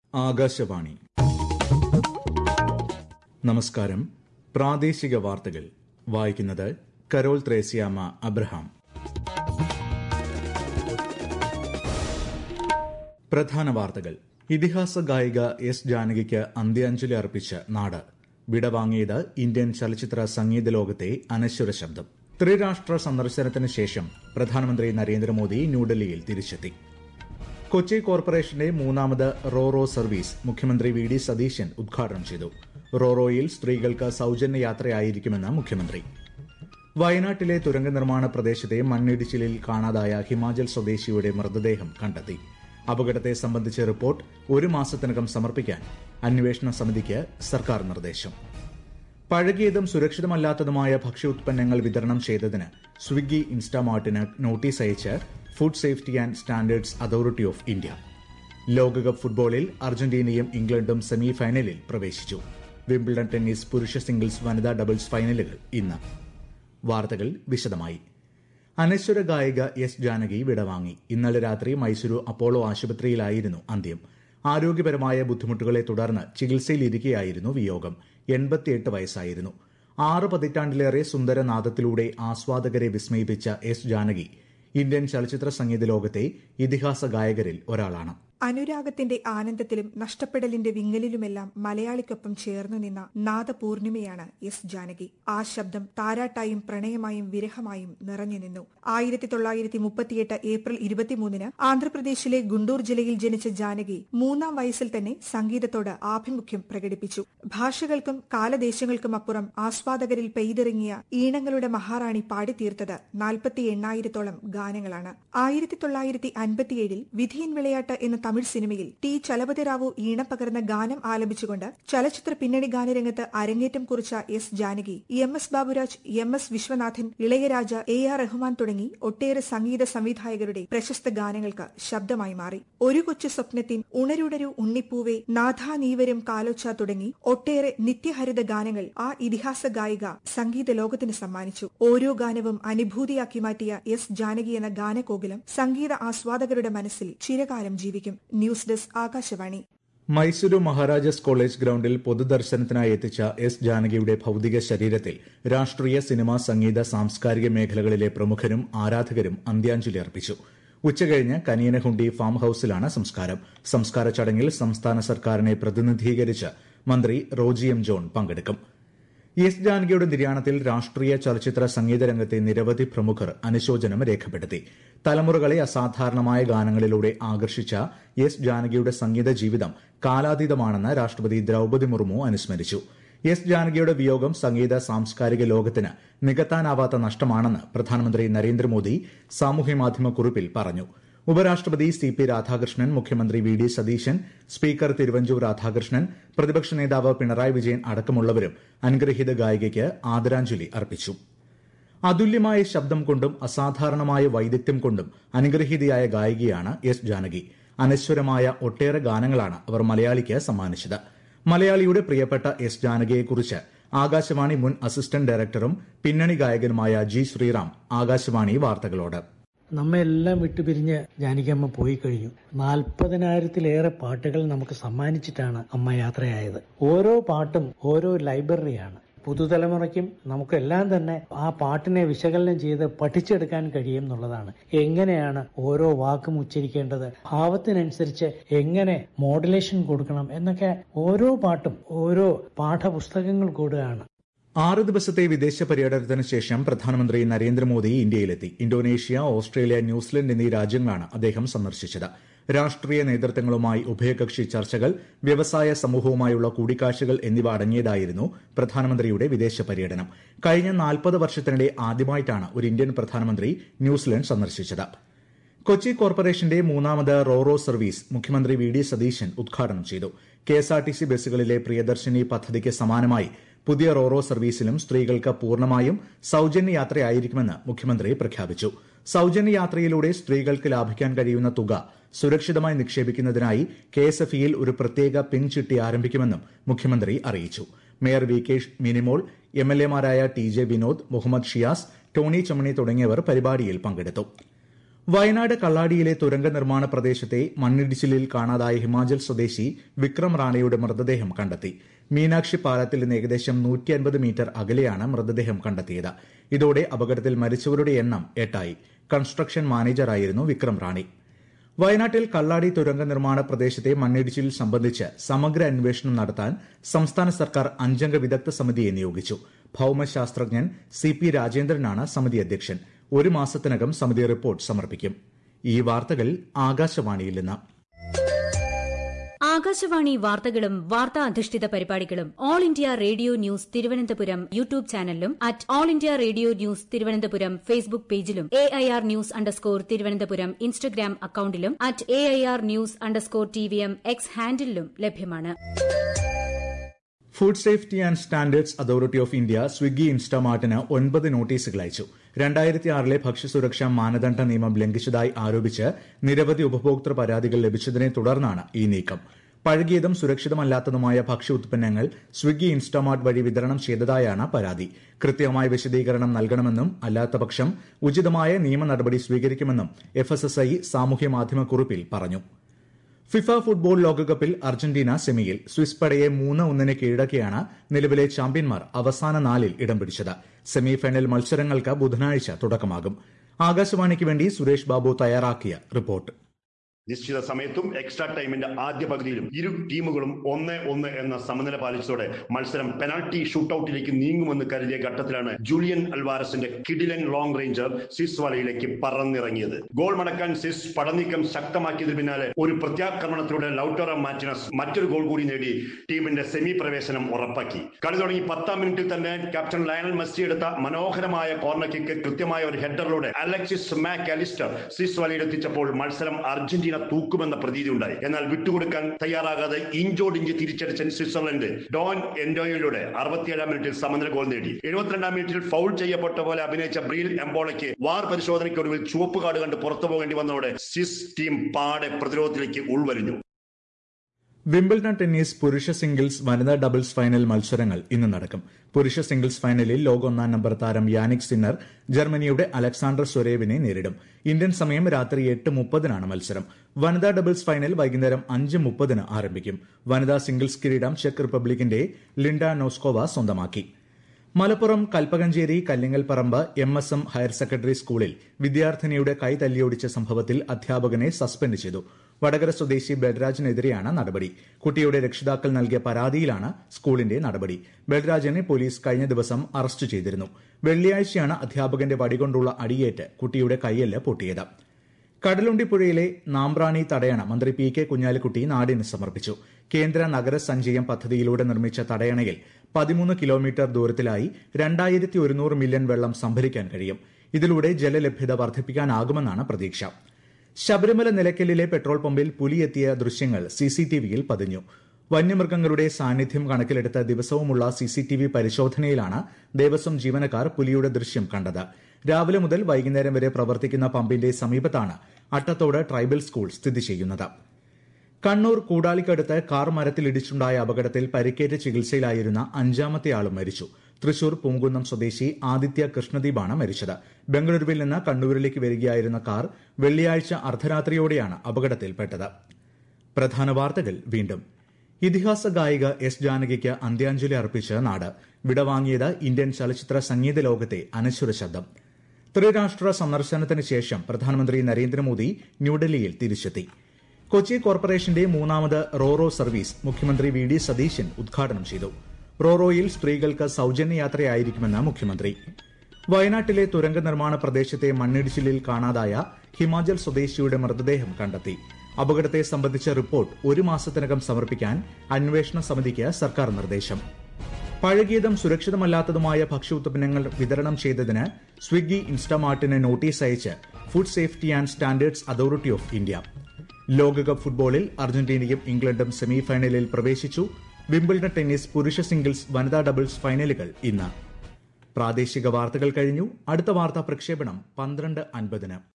ആകാശവാണി നമസ്കാരം പ്രാദേശിക വാർത്തകൾ വായിക്കുന്നത് കരോൾ ത്രേസ്യാമ അബ്രഹാം പ്രധാന വാർത്തകൾ ഇതിഹാസ ഗായിക എസ് ജാനകിക്ക് അന്ത്യാഞ്ജലി അർപ്പിച്ച് നാട് വിടവാങ്ങിയത് ഇന്ത്യൻ ചലച്ചിത്ര സംഗീത ലോകത്തെ അനശ്വര ശബ്ദം ത്രിരാഷ്ട്ര സന്ദർശനത്തിന് ശേഷം പ്രധാനമന്ത്രി നരേന്ദ്രമോദി ന്യൂഡൽഹിയിൽ തിരിച്ചെത്തി കൊച്ചി കോർപ്പറേഷന്റെ മൂന്നാമത് റോറോ സർവീസ് മുഖ്യമന്ത്രി വി ഡി സതീശൻ ഉദ്ഘാടനം ചെയ്തു റോറോയിൽ സ്ത്രീകൾക്ക് സൌജന്യ യാത്രയായിരിക്കുമെന്ന് മുഖ്യമന്ത്രി വയനാട്ടിലെ തുരങ്ക നിർമ്മാണ പ്രദേശത്തെ മണ്ണിടിച്ചിലിൽ കാണാതായ ഹിമാചൽ സ്വദേശിയുടെ മൃതദേഹം കണ്ടെത്തി അപകടത്തെ സംബന്ധിച്ച റിപ്പോർട്ട് ഒരു മാസത്തിനകം സമർപ്പിക്കാൻ അന്വേഷണ സമിതിക്ക് സർക്കാർ നിർദ്ദേശം പഴകിയതും സുരക്ഷിതമല്ലാത്തതുമായ ഭക്ഷ്യോത്പന്നങ്ങൾ വിതരണം ചെയ്തതിന് സ്വിഗ്ഗി ഇൻസ്റ്റാമാർട്ടിന് നോട്ടീസ് അയച്ച് food safety and standards authority of India ലോകകപ്പ് ഫുട്ബോളിൽ അർജന്റീനയും ഇംഗ്ലണ്ടും സെമി ഫൈനലിൽ പ്രവേശിച്ചു വിംബിൾഡൺ ടെന്നീസ് പുരുഷ സിംഗിൾസ് വനിതാ ഡബിൾസ് ഫൈനലുകൾ ഇന്ന് വാർത്തകൾ വിശദമായി അനശ്വര ഗായിക എസ് ജാനകി വിടവാങ്ങി ഇന്നലെ രാത്രി മൈസൂരു അപ്പോളോ ആശുപത്രിയിലായിരുന്നു അന്ത്യം ആരോഗ്യപരമായ ബുദ്ധിമുട്ടുകളെ തുടർന്ന് ചികിത്സയിലിരിക്കെയായിരുന്നു വിയോഗം എൺപത്തിയെട്ട് വയസ്സായിരുന്നു ആറ് പതിറ്റാണ്ടിലേറെ സുന്ദരനാദത്തിലൂടെ ആസ്വാദകരെ വിസ്മയിപ്പിച്ച എസ് ജാനകി ഇന്ത്യൻ ചലച്ചിത്ര സംഗീത ലോകത്തെ ഇതിഹാസ ഗായകരിൽ ഒരാളാണ് അനുരാഗത്തിന്റെ ആനന്ദത്തിലും നഷ്ടപ്പെടലിന്റെ വിങ്ങലിലുമെല്ലാം മലയാളിക്കൊപ്പം ചേർന്നു നിന്ന നാദപൂർണിമയാണ് എസ് ജാനകി ആ ശബ്ദം താരാട്ടായും പ്രണയമായും വിരഹമായും നിറഞ്ഞു നിന്നു ആയിരത്തി തൊള്ളായിരത്തി മുപ്പത്തിയെട്ട് ഏപ്രിൽ ഇരുപത്തിമൂന്നിന് ആന്ധ്രാപ്രദേശിലെ ഗുണ്ടൂർ ജില്ലയിൽ ജനിച്ച ജാനകി മൂന്നാം വയസ്സിൽ തന്നെ സംഗീതത്തോട് ആഭിമുഖ്യം പ്രകടിപ്പിച്ചു ഭാഷകൾക്കും കാലദേശങ്ങൾക്കും അപ്പുറം ആസ്വാദകരിൽ പെയ്തിറങ്ങിയ ഈണങ്ങളുടെ മഹാറാണി പാടിത്തീർത്തത് നാൽപ്പത്തി എണ്ണായിരത്തോളം ഗാനങ്ങളാണ് ആയിരത്തി തൊള്ളായിരത്തി അൻപത്തിയേഴിൽ വിധിയൻ വിളയാട്ട് എന്ന തമിഴ് സിനിമയിൽ ടി ചലപതിറാവു ഈണപ്പകർന്ന ഗാനം ആലപിച്ചുകൊണ്ട് ചലച്ചിത്ര പിന്നണി ഗാനരംഗത്ത് അരങ്ങേറ്റം കുറിച്ച S Janaki M S Baburaj M S Viswanathan Ilaiyaraaja A R Rahman തുടങ്ങി ഒട്ടേറെ സംഗീത സംവിധായകരുടെ പ്രശസ്ത ഗാനങ്ങൾക്ക് ശബ്ദമായി മാറി ഒരു കൊച്ചു സ്വപ്നത്തിൻ ഉണരുടരു ഉണ്ണിപ്പൂവെ നാഥാ നീവരും കാലോച്ച തുടങ്ങി ഒട്ടേറെ നിത്യഹരിത ഗാനങ്ങൾ ആ ഇതിഹാസ ഗായിക സംഗീത ലോകത്തിന് സമ്മാനിച്ചു ഓരോ ഗാനവും അനുഭൂതിയാക്കി മാറ്റിയ എസ് ജാനകി എന്ന ഗാനകോകിലം സംഗീത ആസ്വാദകരുടെ മനസ്സിൽ ചിരകാലം ജീവിക്കും news desk Akashvani Mysuru Maharajas college ഗ്രൌണ്ടിൽ പൊതുദർശനത്തിനായി എത്തിച്ച എസ് ജാനകിയുടെ ഭൌതിക ശരീരത്തിൽ രാഷ്ട്രീയ സിനിമ സംഗീത സാംസ്കാരിക മേഖലകളിലെ പ്രമുഖരും ആരാധകരും അന്ത്യാഞ്ജലി അർപ്പിച്ചു ഉച്ചകഴിഞ്ഞ് കനിയനഹുണ്ടി ഫാം ഹൌസിലാണ് സംസ്കാരം സംസ്കാര ചടങ്ങിൽ സംസ്ഥാന സർക്കാരിനെ പ്രതിനിധീകരിച്ച് മന്ത്രി റോജി എം ജോൺ പങ്കെടുക്കും എസ് ജാനകിയുടെ നിര്യാണത്തിൽ രാഷ്ട്രീയ ചലച്ചിത്ര സംഗീത രംഗത്തെ നിരവധി പ്രമുഖർ അനുശോചനം രേഖപ്പെടുത്തി തലമുറകളെ അസാധാരണമായ ഗാനങ്ങളിലൂടെ ആകർഷിച്ച എസ് ജാനകിയുടെ സംഗീത ജീവിതം കാലാതീതമാണെന്ന് രാഷ്ട്രപതി ദ്രൌപദി മുർമു അനുസ്മരിച്ചു എസ് ജാനകിയുടെ വിയോഗം സംഗീത സാംസ്കാരിക ലോകത്തിന് നികത്താനാവാത്ത നഷ്ടമാണെന്ന് പ്രധാനമന്ത്രി നരേന്ദ്രമോദി സാമൂഹ്യമാധ്യമ കുറിപ്പിൽ പറഞ്ഞു ഉപരാഷ്ട്രപതി സി പി രാധാകൃഷ്ണൻ മുഖ്യമന്ത്രി V D Satheesan speaker Thiruvanchoor Radhakrishnan പ്രതിപക്ഷ നേതാവ് പിണറായി വിജയൻ അടക്കമുള്ളവരും അനുഗ്രഹീത ഗായികയ്ക്ക് ആദരാഞ്ജലി അർപ്പിച്ചു അതുല്യമായ ശബ്ദം കൊണ്ടും അസാധാരണമായ വൈദഗ്ധ്യം കൊണ്ടും അനുഗ്രഹീതയായ ഗായികയാണ് എസ് ജാനകി അനശ്വരമായ ഒട്ടേറെ ഗാനങ്ങളാണ് അവർ മലയാളിക്ക് സമ്മാനിച്ചത് മലയാളിയുടെ പ്രിയപ്പെട്ട എസ് ജാനകിയെക്കുറിച്ച് ആകാശവാണി മുൻ അസിസ്റ്റന്റ് ഡയറക്ടറും പിന്നണി ഗായകനുമായ ജി ശ്രീറാം ആകാശവാണി വാർത്തകളോട് നമ്മെല്ലാം വിട്ടുപിരിഞ്ഞ് ജാനകിയമ്മ പോയി കഴിഞ്ഞു നാൽപ്പതിനായിരത്തിലേറെ പാട്ടുകൾ നമുക്ക് സമ്മാനിച്ചിട്ടാണ് അമ്മ യാത്രയായത് ഓരോ പാട്ടും ഓരോ ലൈബ്രറിയാണ് പുതുതലമുറയ്ക്കും നമുക്കെല്ലാം തന്നെ ആ പാട്ടിനെ വിശകലനം ചെയ്ത് പഠിച്ചെടുക്കാൻ കഴിയും എന്നുള്ളതാണ് എങ്ങനെയാണ് ഓരോ വാക്കും ഉച്ചരിക്കേണ്ടത് ഭാവത്തിനനുസരിച്ച് എങ്ങനെ മോഡുലേഷൻ കൊടുക്കണം എന്നൊക്കെ ഓരോ പാട്ടും ഓരോ പാഠപുസ്തകങ്ങൾ കൂടുകയാണ് ആറ് ദിവസത്തെ വിദേശ പര്യടനത്തിന് ശേഷം പ്രധാനമന്ത്രി നരേന്ദ്രമോദി ഇന്ത്യയിലെത്തി ഇന്തോനേഷ്യ ഓസ്ട്രേലിയ ന്യൂസിലൻഡ് എന്നീ രാജ്യങ്ങളാണ് അദ്ദേഹം സന്ദർശിച്ചത് രാഷ്ട്രീയ നേതൃത്വങ്ങളുമായി ഉഭയകക്ഷി ചർച്ചകൾ വ്യവസായ സമൂഹവുമായുള്ള കൂടിക്കാഴ്ചകൾ എന്നിവ അടങ്ങിയതായിരുന്നു പ്രധാനമന്ത്രിയുടെ വിദേശ പര്യടനം കഴിഞ്ഞ നാൽപ്പത് വർഷത്തിനിടെ ആദ്യമായിട്ടാണ് ഒരു ഇന്ത്യൻ പ്രധാനമന്ത്രി ന്യൂസിലൻഡ് സന്ദർശിച്ചത് കൊച്ചി കോർപ്പറേഷന്റെ മൂന്നാമത് റോറോ സർവീസ് മുഖ്യമന്ത്രി വി ഡി സതീശൻ ഉദ്ഘാടനം ചെയ്തു കെഎസ്ആർടിസി ബസ്സുകളിലെ പ്രിയദർശിനി പദ്ധതിക്ക് സമാനമായി പുതിയ റോറോ സർവീസിലും സ്ത്രീകൾക്ക് പൂർണ്ണമായും സൌജന്യ യാത്രയായിരിക്കുമെന്ന് മുഖ്യമന്ത്രി പ്രഖ്യാപിച്ചു സൌജന്യ യാത്രയിലൂടെ സ്ത്രീകൾക്ക് ലാഭിക്കാൻ കഴിയുന്ന തുക സുരക്ഷിതമായി നിക്ഷേപിക്കുന്നതിനായി കെഎസ്എഫ്ഇയിൽ ഒരു പ്രത്യേക പിൻ ചിട്ടി ആരംഭിക്കുമെന്നും മുഖ്യമന്ത്രി അറിയിച്ചു mayor V K Minimol M L എമാരായ ടി ജെ വിനോദ് മുഹമ്മദ് ഷിയാസ് ടോണി ചമ്മണി തുടങ്ങിയവർ പരിപാടിയിൽ പങ്കെടുത്തു വയനാട് കള്ളാടിയിലെ തുരങ്ക നിർമ്മാണ പ്രദേശത്തെ മണ്ണിടിച്ചിലിൽ കാണാതായ ഹിമാചൽ സ്വദേശി വിക്രം റാണയുടെ മൃതദേഹം കണ്ടെത്തി മീനാക്ഷി പാലത്തിൽ നിന്ന് ഏകദേശം നൂറ്റി അൻപത് മീറ്റർ അകലെയാണ് മൃതദേഹം കണ്ടെത്തിയത് ഇതോടെ അപകടത്തിൽ മരിച്ചവരുടെ എണ്ണം എട്ടായി കൺസ്ട്രക്ഷൻ മാനേജറായിരുന്നു വിക്രം റാണി വയനാട്ടിൽ കള്ളാടി തുരങ്ക നിർമ്മാണ പ്രദേശത്തെ മണ്ണിടിച്ചിൽ സംബന്ധിച്ച് സമഗ്ര അന്വേഷണം നടത്താൻ സംസ്ഥാന സർക്കാർ അഞ്ചംഗ വിദഗ്ധ സമിതിയെ നിയോഗിച്ചു ഭൌമശാസ്ത്രജ്ഞൻ സി പി രാജേന്ദ്രനാണ് സമിതി അധ്യക്ഷൻ ഒരു മാസത്തിനകം സമിതി റിപ്പോർട്ട് സമർപ്പിക്കും ഈ വാർത്തകൾ ആകാശവാണിയിൽ നിന്ന് ആകാശവാണി വാർത്തകളും വാർത്താ അധിഷ്ഠിത പരിപാടികളും all India radio news Thiruvananthapuram YouTube ചാനലിലും at all India radio news Thiruvananthapuram Facebook പേജിലും A I R news underscore Thiruvananthapuram Instagram അക്കൌണ്ടിലും at A I R news underscore T V M X ഹാൻഡിലും ലഭ്യമാണ് food safety and standards authority of India Swiggy ഇൻസ്റ്റാമാർട്ടിന് ഒൻപത് നോട്ടീസുകൾ അയച്ചു രണ്ടായിരത്തി ആറിലെ ഭക്ഷ്യസുരക്ഷാ മാനദണ്ഡ നിയമം ലംഘിച്ചതായി ആരോപിച്ച് നിരവധി ഉപഭോക്തൃ പരാതികൾ ലഭിച്ചതിനെ തുടർന്നാണ് ഈ നീക്കം പഴകിയതും സുരക്ഷിതമല്ലാത്തതുമായ ഭക്ഷ്യ ഉത്പന്നങ്ങൾ സ്വിഗ്ഗി ഇൻസ്റ്റാമാർട്ട് വഴി വിതരണം ചെയ്തതായാണ് പരാതി കൃത്യമായ വിശദീകരണം നൽകണമെന്നും അല്ലാത്തപക്ഷം ഉചിതമായ നിയമ നടപടി സ്വീകരിക്കുമെന്നും എഫ്എസ്എസ്ഐ സാമൂഹ്യ മാധ്യമ കുറിപ്പിൽ പറഞ്ഞു ഫിഫ ഫുട്ബോൾ ലോകകപ്പിൽ അർജന്റീന സെമിയിൽ സ്വിസ് പടയെ മൂന്ന് ഒന്നിന് കീഴടക്കിയാണ് നിലവിലെ ചാമ്പ്യന്മാർ അവസാന നാലിൽ ഇടം പിടിച്ചത് സെമിഫൈനൽ മത്സരങ്ങൾക്ക് ബുധനാഴ്ച തുടക്കമാകും ആകാശവാണിക്ക് വേണ്ടി സുരേഷ് ബാബു തയ്യാറാക്കിയ റിപ്പോർട്ട് നിശ്ചിത സമയത്തും എക്സ്ട്രാ ടൈമിന്റെ ആദ്യ പകുതിയിലും ഇരു ടീമുകളും ഒന്ന് ഒന്ന് എന്ന സമനില പാലിച്ചതോടെ മത്സരം പെനാൽറ്റി ഷൂട്ടൌട്ടിലേക്ക് നീങ്ങുമെന്ന് കരുതിയ ഘട്ടത്തിലാണ് ജൂലിയൻ അൽവാരസിന്റെ കിഡിലൻ ലോങ് റേഞ്ചർ സിസ് വലയിലേക്ക് പറന്നിറങ്ങിയത് ഗോൾ മടക്കാൻ സിസ് പടനീക്കം ശക്തമാക്കിയതിന് പിന്നാലെ ഒരു പ്രത്യാക്രമണത്തിലൂടെ ലൌട്ടോറ മാറ്റിനസ് മറ്റൊരു ഗോൾ കൂടി നേടി ടീമിന്റെ സെമി പ്രവേശനം ഉറപ്പാക്കി കളി തുടങ്ങി പത്താം മിനിറ്റിൽ തന്നെ ക്യാപ്റ്റൻ ലയണൽ മെസ്സി എടുത്ത മനോഹരമായ കോർണർ കിക്ക് കൃത്യമായ ഒരു ഹെഡറിലൂടെ അലക്സിസ് മാക് അലിസ്റ്റർ സിസ് വലയിലെത്തിച്ചപ്പോൾ മത്സരം അർജന്റീന തൂക്കുമെന്ന പ്രതീതി ഉണ്ടായി എന്നാൽ വിട്ടുകൊടുക്കാൻ തയ്യാറാകാതെ ഇഞ്ചോടിഞ്ച് തിരിച്ചടിച്ച സ്വിറ്റ്സർലൻഡ് ഡോൺ എൻഡോയിലൂടെ അറുപത്തിയേഴാം മിനിറ്റിൽ സമനില ഗോൾ നേടി എഴുപത്തിരണ്ടാം മിനിറ്റിൽ ഫൗൾ ചെയ്യപ്പെട്ട പോലെ അഭിനയിച്ച ബ്രീൽ എംബോളയ്ക്ക് വാർ പരിശോധനയ്ക്കൊടുവിൽ ചുവപ്പ് കാർഡ് കണ്ട് പുറത്തു പോകേണ്ടി വന്നതോടെ സ്വിസ് ടീം പാടെ പ്രതിരോധത്തിലേക്ക് ഉൾവലിഞ്ഞു വിംബിൾഡൺ ടെന്നീസ് പുരുഷ സിംഗിൾസ് വനിതാ ഡബിൾസ് ഫൈനൽ മത്സരങ്ങൾ ഇന്ന് നടക്കും പുരുഷ സിംഗിൾസ് ഫൈനലിൽ ലോക ഒന്നാം നമ്പർ താരം യാനിക് സിന്നർ ജർമ്മനിയുടെ അലക്സാണ്ടർ സ്വരേവിനെ നേരിടും ഇന്ത്യൻ സമയം രാത്രി എട്ട് മുപ്പതിനാണ് മത്സരം വനിതാ ഡബിൾസ് ഫൈനൽ വൈകുന്നേരം അഞ്ച് മുപ്പതിന് ആരംഭിക്കും വനിതാ സിംഗിൾസ് കിരീടം ചെക്ക് റിപ്പബ്ലിക്കിന്റെ ലിൻഡ നോസ്കോവ സ്വന്തമാക്കി Malappuram Kalpakanchery Kallingalparamba M S M higher secondary സ്കൂളിൽ വിദ്യാർത്ഥിനിയുടെ കൈ തല്ലിയൊടിച്ച സംഭവത്തിൽ അധ്യാപകനെ സസ്പെൻഡ് ചെയ്തു വടകര സ്വദേശി ബൽരാജിനെതിരെയാണ് നടപടി കുട്ടിയുടെ രക്ഷിതാക്കൾ നൽകിയ പരാതിയിലാണ് സ്കൂളിന്റെ നടപടി ബൽരാജിനെ പോലീസ് കഴിഞ്ഞ ദിവസം അറസ്റ്റ് ചെയ്തിരുന്നു വെള്ളിയാഴ്ചയാണ് അധ്യാപകന്റെ വടികൊണ്ടുള്ള അടിയേറ്റ് കുട്ടിയുടെ കൈയല് പൊട്ടിയത് കടലുണ്ടിപ്പുഴയിലെ നാമ്പ്രാണി തടയണ മന്ത്രി പി കെ കുഞ്ഞാലിക്കുട്ടി നാടിന് സമർപ്പിച്ചു കേന്ദ്ര നഗര സഞ്ചയം പദ്ധതിയിലൂടെ നിർമ്മിച്ച തടയണയിൽ പതിമൂന്ന് കിലോമീറ്റർ ദൂരത്തിലായി രണ്ടായിരത്തി ഒരുന്നൂറ് മില്യൺ വെള്ളം സംഭരിക്കാൻ കഴിയും ഇതിലൂടെ ജലലഭ്യത വർദ്ധിപ്പിക്കാനാകുമെന്നാണ് പ്രതീക്ഷ ശബരിമല നിലയ്ക്കലിലെ പെട്രോൾ പമ്പിൽ പുലിയെത്തിയ ദൃശ്യങ്ങൾ സിസിടിവിയിൽ പതിഞ്ഞു വന്യമൃഗങ്ങളുടെ സാന്നിധ്യം കണക്കിലെടുത്ത ദിവസവുമുള്ള സിസിടിവി പരിശോധനയിലാണ് ദേവസ്വം ജീവനക്കാർ പുലിയുടെ ദൃശ്യം കണ്ടത് രാവിലെ മുതൽ വൈകുന്നേരം വരെ പ്രവർത്തിക്കുന്ന പമ്പിന്റെ സമീപത്താണ് അട്ടത്തോട് ട്രൈബൽ സ്കൂൾ സ്ഥിതി ചെയ്യുന്നത് കണ്ണൂർ കൂടാലിക്കടുത്ത് കാർ മരത്തിലിടിച്ചുണ്ടായ അപകടത്തിൽ പരിക്കേറ്റ് ചികിത്സയിലായിരുന്ന അഞ്ചാമത്തെ ആളും മരിച്ചു തൃശൂർ പൂങ്കുന്നം സ്വദേശി ആദിത്യ കൃഷ്ണദീപാണ് മരിച്ചത് ബംഗളൂരുവിൽ നിന്ന് കണ്ണൂരിലേക്ക് വരികയായിരുന്ന കാർ വെള്ളിയാഴ്ച അർദ്ധരാത്രിയോടെയാണ് അപകടത്തിൽപ്പെട്ടത് പ്രധാന വാർത്തകൾ വീണ്ടും ഇതിഹാസ ഗായിക എസ് ജാനകിക്ക് അന്ത്യാഞ്ജലി അർപ്പിച്ച് നാട് വിടവാങ്ങിയത് ഇന്ത്യൻ ചലച്ചിത്ര സംഗീത ലോകത്തെ അനശ്വര ശബ്ദം ത്രിരാഷ്ട്ര സന്ദർശനത്തിന് ശേഷം പ്രധാനമന്ത്രി നരേന്ദ്രമോദി ന്യൂഡൽഹിയിൽ തിരിച്ചെത്തി കൊച്ചി കോർപ്പറേഷന്റെ മൂന്നാമത് റോറോ സർവീസ് മുഖ്യമന്ത്രി വി ഡി സതീശൻ ഉദ്ഘാടനം ചെയ്തു റോറോയിൽ സ്ത്രീകൾക്ക് സൌജന്യ യാത്രയായിരിക്കുമെന്ന് മുഖ്യമന്ത്രി വയനാട്ടിലെ തുരങ്ക നിർമ്മാണ പ്രദേശത്തെ മണ്ണിടിച്ചിലിൽ കാണാതായ ഹിമാചൽ സ്വദേശിയുടെ മൃതദേഹം കണ്ടെത്തി അപകടത്തെ സംബന്ധിച്ച റിപ്പോർട്ട് ഒരു മാസത്തിനകം സമർപ്പിക്കാൻ അന്വേഷണ സമിതിക്ക് സർക്കാർ നിർദ്ദേശം പഴകിയതും സുരക്ഷിതമല്ലാത്തതുമായ ഭക്ഷ്യ ഉത്പന്നങ്ങൾ വിതരണം ചെയ്തതിന് സ്വിഗ്ഗി ഇൻസ്റ്റമാർട്ടിന് നോട്ടീസ് അയച്ച് food safety and standards authority of India ലോകകപ്പ് ഫുട്ബോളിൽ അർജന്റീനയും ഇംഗ്ലണ്ടും സെമിഫൈനലിൽ പ്രവേശിച്ചു വിംബിൾഡൺ ടെന്നീസ് പുരുഷ സിംഗിൾസ് വനിതാ ഡബിൾസ് ഫൈനലുകൾ ഇന്ന് പ്രാദേശിക വാർത്തകൾ കഴിഞ്ഞു അടുത്ത വാർത്താ പ്രക്ഷേപണം പന്ത്രണ്ട് അൻപതിന്